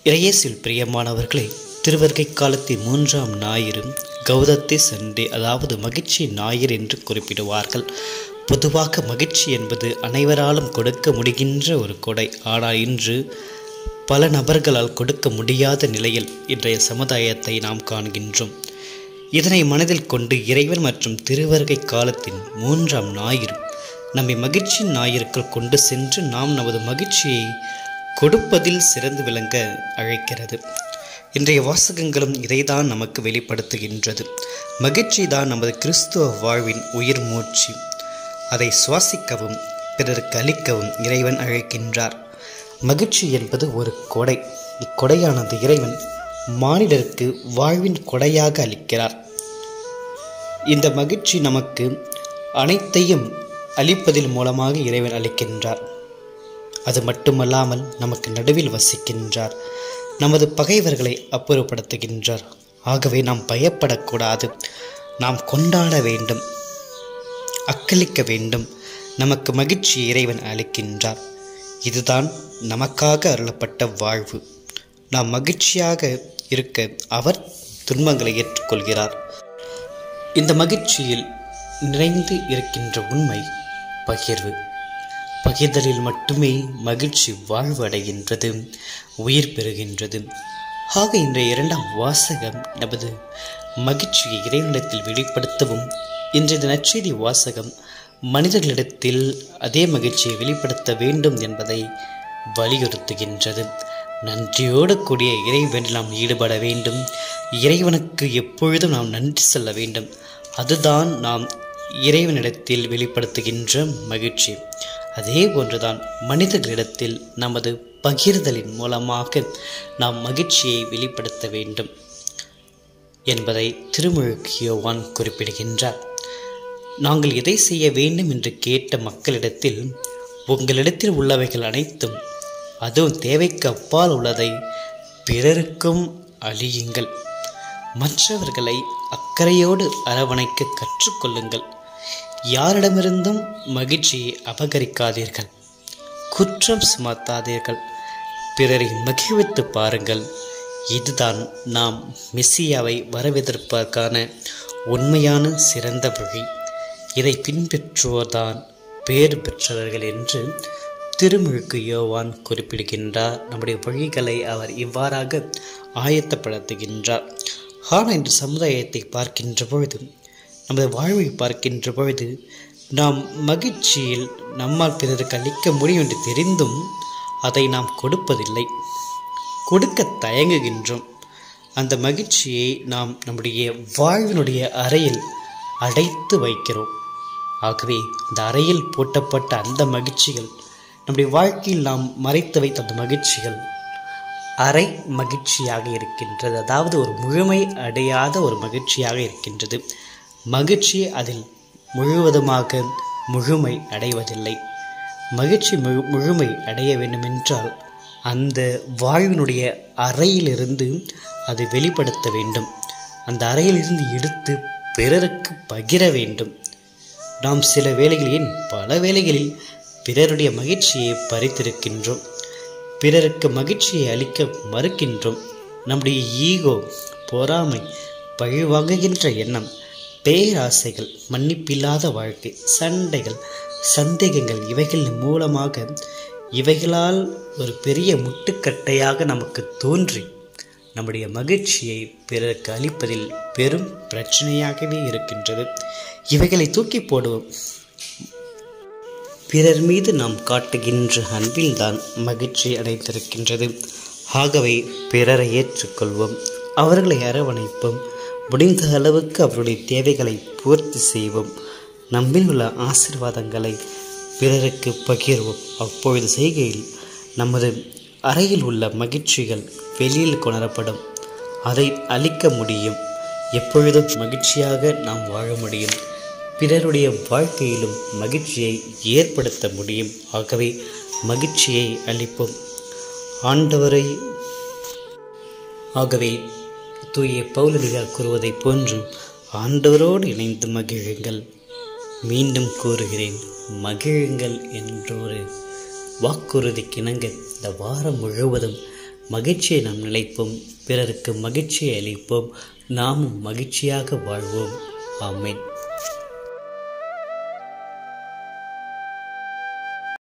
இறையேசில் பிரியமானவர்களே திருவருகை காலத்தின் மூன்றாம் ஞாயிறு கௌதத்தை சண்டே அதாவது மகிழ்ச்சி ஞாயிறு என்று குறிப்பிடுவார்கள் பொதுவாக மகிழ்ச்சி என்பது அனைவராலும் கொடுக்க முடிகின்ற ஒரு கொடை ஆனால் இன்று பல நபர்களால் கொடுக்க முடியாத நிலையில் இன்றைய சமுதாயத்தை நாம் காண்கின்றோம் இதனை மனதில் கொண்டு இறைவன் மற்றும் திருவருகை காலத்தின் மூன்றாம் ஞாயிறு நம்மை மகிழ்ச்சி ஞாயிற்குள் கொண்டு சென்று நாம் நமது மகிழ்ச்சியை கொடுப்பதில் சிறந்து விளங்க அழைக்கிறது இன்றைய வாசகங்களும் இதைதான் நமக்கு வெளிப்படுத்துகின்றது மகிழ்ச்சி தான் நமது கிறிஸ்துவ வாழ்வின் உயிர் மூச்சு அதை சுவாசிக்கவும் பிறருக்கு அளிக்கவும் இறைவன் அழைக்கின்றார் மகிழ்ச்சி என்பது ஒரு கொடை இக்கொடையானது இறைவன் மானிடருக்கு வாழ்வின் கொடையாக அளிக்கிறார் இந்த மகிழ்ச்சி நமக்கு அனைத்தையும் அளிப்பதில் மூலமாக இறைவன் அளிக்கின்றார் அது மட்டுமல்லாமல் நமக்கு நடுவில் வசிக்கின்றார் நமது பகைவர்களை அப்புறப்படுத்துகின்றார் ஆகவே நாம் பயப்படக்கூடாது நாம் கொண்டாட வேண்டும் அக்களிக்க வேண்டும் நமக்கு மகிழ்ச்சி இறைவன் அளிக்கின்றார் இதுதான் நமக்காக அருளப்பட்ட வாழ்வு நாம் மகிழ்ச்சியாக இருக்க அவர் துன்பங்களை ஏற்றுக்கொள்கிறார் இந்த மகிழ்ச்சியில் நிறைந்து இருக்கின்ற உண்மை பகிர்வு பகிர்தலில் மட்டுமே மகிழ்ச்சி வாழ்வு அடைகின்றது உயிர் பெறுகின்றது ஆக இன்றைய இரண்டாம் வாசகம் நமது மகிழ்ச்சியை இறைவனிடத்தில் வெளிப்படுத்தவும் இன்றைய நற்செய்தி வாசகம் மனிதர்களிடத்தில் அதே மகிழ்ச்சியை வெளிப்படுத்த வேண்டும் என்பதை வலியுறுத்துகின்றது நன்றியோடு கூடிய இறைவனில் நாம் ஈடுபட வேண்டும் இறைவனுக்கு எப்பொழுதும் நாம் நன்றி சொல்ல வேண்டும் அதுதான் நாம் இறைவனிடத்தில் வெளிப்படுத்துகின்ற மகிழ்ச்சி அதே போன்றுதான் மனிதர்களிடத்தில் நமது பகிர்தலின் மூலமாக நாம் மகிழ்ச்சியை வெளிப்படுத்த வேண்டும் என்பதை திருமுழுக்கு யோவான் குறிப்பிடுகின்றார் நாங்கள் எதை செய்ய வேண்டும் என்று கேட்ட மக்களிடத்தில் உங்களிடத்தில் உள்ளவைகள் அனைத்தும் அதுவும் தேவைக்கு அப்பால் உள்ளதை பிறருக்கும் அழியுங்கள் மற்றவர்களை அக்கறையோடு அரவணைக்க கற்றுக்கொள்ளுங்கள் யாரிடமிருந்தும் மகிழ்ச்சியை அபகரிக்காதீர்கள் குற்றம் சுமத்தாதீர்கள் பிறரை மகிழ்வித்து பாருங்கள் இதுதான் நாம் மெஸ்ஸியாவை வரவெதிர்ப்பதற்கான உண்மையான சிறந்த வழி இதை பின்பற்றுவோர்தான் பேறு பெற்றவர்கள் என்று திருமுழுக்கு யோவான் குறிப்பிடுகின்றார் நம்முடைய வழிகளை அவர் இவ்வாறாக ஆயத்தப்படுத்துகின்றார் ஆனால் இன்று சமுதாயத்தை பார்க்கின்ற பொழுது நமது வாழ்வை பார்க்கின்ற பொழுது நாம் மகிழ்ச்சியில் நம்மால் பிறருக்கு அளிக்க முடியும் என்று தெரிந்தும் அதை நாம் கொடுப்பதில்லை கொடுக்க தயங்குகின்றோம் அந்த மகிழ்ச்சியை நாம் நம்முடைய வாழ்வினுடைய அறையில் அடைத்து வைக்கிறோம் ஆகவே இந்த அறையில் பூட்டப்பட்ட அந்த மகிழ்ச்சிகள் நம்முடைய வாழ்க்கையில் நாம் மறைத்து வைத்த அந்த மகிழ்ச்சிகள் அரை மகிழ்ச்சியாக இருக்கின்றது அதாவது ஒரு முழுமை அடையாத ஒரு மகிழ்ச்சியாக இருக்கின்றது மகிழ்ச்சி அதில் முழுவதுமாக முழுமை அடைவதில்லை மகிழ்ச்சி முழு முழுமை அடைய வேண்டுமென்றால் அந்த வாழ்வினுடைய அறையிலிருந்து அதை வெளிப்படுத்த வேண்டும் அந்த அறையிலிருந்து எடுத்து பிறருக்கு பகிர வேண்டும் நாம் சில வேளைகளில் பல வேளைகளில் பிறருடைய மகிழ்ச்சியை பறித்திருக்கின்றோம் பிறருக்கு மகிழ்ச்சியை அளிக்க மறுக்கின்றோம் நம்முடைய ஈகோ பொறாமை பழிவாங்குகின்ற எண்ணம் பேராசைகள் மன்னிப்பில்லாத வாழ்க்கை சண்டைகள் சந்தேகங்கள் இவைகள் மூலமாக இவைகளால் ஒரு பெரிய முட்டுக்கட்டையாக நமக்கு தோன்றி நம்முடைய மகிழ்ச்சியை பிறருக்கு அளிப்பதில் பெரும் பிரச்சனையாகவே இருக்கின்றது இவைகளை தூக்கி போடுவோம் பிறர் மீது நாம் காட்டுகின்ற அன்பில்தான் மகிழ்ச்சி அடைந்திருக்கின்றது ஆகவே பிறரை ஏற்றுக்கொள்வோம் அவர்களை அரவணைப்போம் முடிந்த அளவுக்கு அவருடைய தேவைகளை பூர்த்தி செய்வோம் நம்மில் உள்ள ஆசிர்வாதங்களை பிறருக்கு பகிர்வோம் அப்பொழுது செய்கையில் நமது அறையில் உள்ள மகிழ்ச்சிகள் வெளியில் கொணரப்படும் அதை அளிக்க முடியும் எப்பொழுதும் மகிழ்ச்சியாக நாம் வாழ முடியும் பிறருடைய வாழ்க்கையிலும் மகிழ்ச்சியை ஏற்படுத்த முடியும் ஆகவே மகிழ்ச்சியை அளிப்போம் ஆண்டவரை ஆகவே தூய பௌலடியார் கூறுவதைப் போன்று ஆண்டவரோடு இணைந்து மகிழுங்கள் மீண்டும் கூறுகிறேன் மகிழுங்கள் என்றொரு வாக்குறுதிக்கிணங்க இந்த வாரம் முழுவதும் மகிழ்ச்சியை நாம் நிலைப்போம் பிறருக்கு மகிழ்ச்சியை அளிப்போம் நாமும் மகிழ்ச்சியாக வாழ்வோம் ஆமேன்